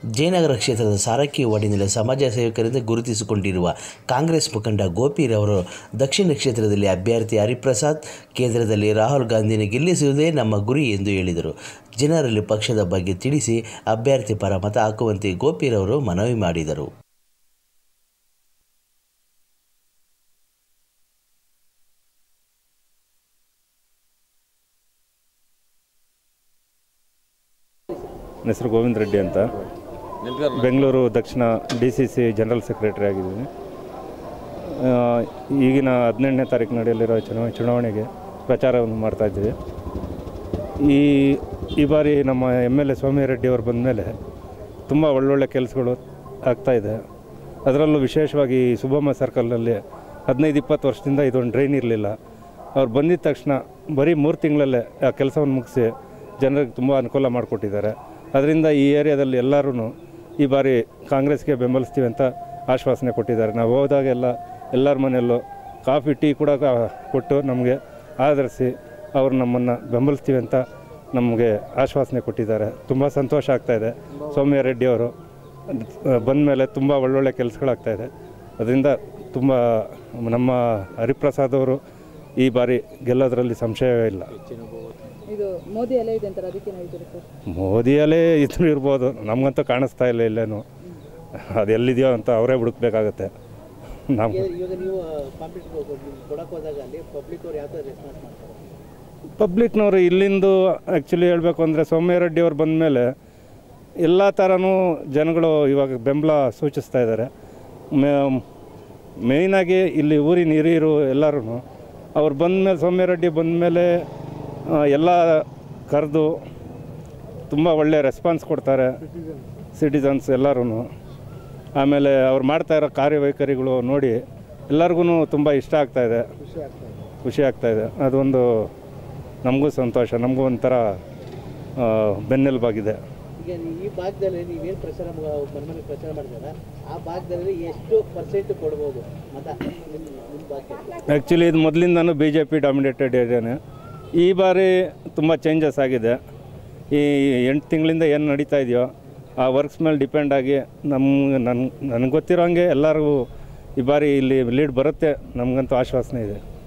ಜಯನಗರ ಕ್ಷೇತ್ರದ ಸಾರಕ್ಕಿ ವಾರ್ಡಿನಲ್ಲಿ ಸಮಾಜ ಸೇವಕರಿಂದ ಗುರುತಿಸಿಕೊಂಡಿರುವ ಕಾಂಗ್ರೆಸ್ ಮುಖಂಡ ಗೋಪಿರವರು ದಕ್ಷಿಣ ಕ್ಷೇತ್ರದಲ್ಲಿ ಅಭ್ಯರ್ಥಿ ಹರಿಪ್ರಸಾದ್ ಕೇಂದ್ರದಲ್ಲಿ ರಾಹುಲ್ ಗಾಂಧಿನ ಗೆಲ್ಲಿಸುವುದೇ ನಮ್ಮ ಗುರಿ ಎಂದು ಹೇಳಿದರು ಜನರಲ್ಲಿ ಪಕ್ಷದ ಬಗ್ಗೆ ತಿಳಿಸಿ ಅಭ್ಯರ್ಥಿ ಪರ ಮತ ಹಾಕುವಂತೆ ಗೋಪಿರವರು ಮನವಿ ಮಾಡಿದರು ನನ್ನ ಹೆಸರು ಗೋವಿಂದ ರೆಡ್ಡಿ ಅಂತ ಬೆಂಗಳೂರು ದಕ್ಷಿಣ D C C general secretary ಆಗಿದ್ದೀನಿ ಆ, ಈಗಿನ ಹದಿನೆಂಟನೇ ತಾರೀಕು ನಡೆಯಲಿರೋ ಚುನಾವಣೆ ಚುನಾವಣೆಗೆ ಪ್ರಚಾರವನ್ನು ಮಾಡ್ತಾ ಇದ್ದೀವಿ ಈ ಈ ಬಾರಿ ನಮ್ಮ ಎಮ್ ಎಲ್ ಎ ಸೋಮಿರೆಡ್ಡಿ ಅವರು ಬಂದ ಮೇಲೆ ತುಂಬ ಒಳ್ಳೊಳ್ಳೆ ಕೆಲಸಗಳು ಆಗ್ತಾಯಿದೆ ಅದರಲ್ಲೂ ವಿಶೇಷವಾಗಿ ಈ ಸುಬ್ಬಮ್ಮ ಸರ್ಕಲ್ನಲ್ಲಿ ಹದಿನೈದು ಇಪ್ಪತ್ತು ವರ್ಷದಿಂದ ಇದೊಂದು ಡ್ರೈನ್ ಇರಲಿಲ್ಲ ಅವ್ರು ಬಂದಿದ್ದ ತಕ್ಷಣ ಬರೀ ಮೂರು ತಿಂಗಳಲ್ಲೇ ಆ ಕೆಲಸವನ್ನು ಮುಗಿಸಿ ಜನರಿಗೆ ತುಂಬ ಅನುಕೂಲ ಮಾಡಿಕೊಟ್ಟಿದ್ದಾರೆ ಅದರಿಂದ ಈ ಏರಿಯಾದಲ್ಲಿ ಎಲ್ಲರೂ ಈ ಬಾರಿ ಕಾಂಗ್ರೆಸ್ಗೆ ಬೆಂಬಲಿಸ್ತೀವಿ ಅಂತ ಆಶ್ವಾಸನೆ ಕೊಟ್ಟಿದ್ದಾರೆ ನಾವು ಹೋದಾಗೆಲ್ಲ ಎಲ್ಲರ ಮನೆಯಲ್ಲೂ ಕಾಫಿ ಟೀ ಕೂಡ ಕಾ- ಕೊಟ್ಟು ನಮಗೆ ಆಧರಿಸಿ ಅವರು ನಮ್ಮನ್ನು ಬೆಂಬಲಿಸ್ತೀವಿ ಅಂತ ನಮಗೆ ಆಶ್ವಾಸನೆ ಕೊಟ್ಟಿದ್ದಾರೆ ತುಂಬ ಸಂತೋಷ ಆಗ್ತಾಯಿದೆ ಸೌಮ್ಯ ರೆಡ್ಡಿ ಅವರು ಬಂದ ಮೇಲೆ ತುಂಬ ಒಳ್ಳೊಳ್ಳೆ ಕೆಲಸಗಳಾಗ್ತಾಯಿದೆ ಅದರಿಂದ ತುಂಬ ನಮ್ಮ ಹರಿಪ್ರಸಾದ್ ಅವರು ಈ ಬಾರಿ ಗೆಲ್ಲೋದ್ರಲ್ಲಿ ಸಂಶಯವೇ ಇಲ್ಲ ಇದು ಮೋದಿ ಅಲೆ ಇದೆ ಅಂತಾರೆ ಅದಕ್ಕೆ ಹೇಳ್ತೀರಿ ಸರ್ ಮೋದಿಯಲ್ಲೇ ಇದ್ರು ಇರ್ಬೋದು ನಮಗಂತೂ ಕಾಣಿಸ್ತಾ ಇಲ್ಲ ಇಲ್ಲೇನು ಅದು ಎಲ್ಲಿದೆಯೋ ಅಂತ ಅವರೇ ಹುಡುಕ್ಬೇಕಾಗತ್ತೆ ನಾವು ಇವಾಗ ನೀವು ಕಾಂಪಿಟೇಟಿವ್ ಕೊಡಕ್ಕೆ ಹೋದಾಗ ಅಲ್ಲಿ ಪಬ್ಲಿಕ್ ಅವ್ರು ಯಾವ ಥರ ರೆಸ್ಪಾನ್ಸ್ ಮಾಡ್ತಾರೆ ಪಬ್ಲಿಕ್ನವರು ಇಲ್ಲಿಂದು ಆ್ಯಕ್ಚುಲಿ ಹೇಳಬೇಕು ಅಂದರೆ ಸೌಮ್ಯ ರೆಡ್ಡಿ ಅವ್ರು ಬಂದ ಮೇಲೆ ಎಲ್ಲ ಥರನೂ ಜನಗಳು ಇವಾಗ ಬೆಂಬಲ ಸೂಚಿಸ್ತಾ ಇದ್ದಾರೆ ಮೇಯ್ನಾಗಿ ಇಲ್ಲಿ ಊರಿನ ಹಿರಿಯರು ಎಲ್ಲರೂ ಅವ್ರು ಬಂದ ಮೇಲೆ ಸೌಮ್ಯ ರೆಡ್ಡಿ ಬಂದ ಮೇಲೆ ಎಲ್ಲ ಕರೆದು ತುಂಬ ಒಳ್ಳೆ ರೆಸ್ಪಾನ್ಸ್ ಕೊಡ್ತಾರೆ ಸಿಟಿಸನ್ಸ್ ಎಲ್ಲರೂ ಆಮೇಲೆ ಅವ್ರು ಮಾಡ್ತಾ ಇರೋ ಕಾರ್ಯವೈಖರಿಗಳು ನೋಡಿ ಎಲ್ಲರಿಗೂ ತುಂಬ ಇಷ್ಟ ಆಗ್ತಾಯಿದೆ ಖುಷಿ ಆಗ್ತಾಯಿದೆ ಅದೊಂದು ನಮಗೂ ಸಂತೋಷ ನಮಗೂ ಒಂಥರ ಆ, ಬೆನ್ನೆಲುಬಾಗಿದೆ ಈಗ ನೀವು ಈ ಭಾಗದಲ್ಲಿ ನೀವೇನು ಪ್ರಚಾರ ಮನೆ ಪ್ರಚಾರ ಮಾಡಿದಾರ ಆ ಭಾಗದಲ್ಲಿ ಎಷ್ಟು ಪರ್ಸೆಂಟ್ ಕೊಡ್ಬೋದು ಮತ ನಿಮ್ಮ ನಿಮ್ಮ ಭಾಗಕ್ಕೆ ಆ್ಯಕ್ಚುಲಿ ಇದು ಮೊದಲಿಂದನೂ ಬಿ ಜೆ ಪಿ ಡಾಮಿನೇಟೆಡ್ ಏರಿಯಾನೇ ಈ ಬಾರಿ ತುಂಬ ಚೇಂಜಸ್ ಆಗಿದೆ ಈ ಎಂಟು ತಿಂಗಳಿಂದ ಏನು ನಡೀತಾ ಇದೆಯೋ ಆ ವರ್ಕ್ಸ್ ಮೇಲೆ ಡಿಪೆಂಡ್ ಆಗಿ ನಮ್ಮ ನನ್ನ ನನಗೆ ಗೊತ್ತಿರೋ ಹಂಗೆ ಎಲ್ಲರಿಗೂ ಈ ಬಾರಿ ಇಲ್ಲಿ ಲೀಡ್ ಬರುತ್ತೆ ನಮಗಂತೂ ಆಶ್ವಾಸನೆ ಇದೆ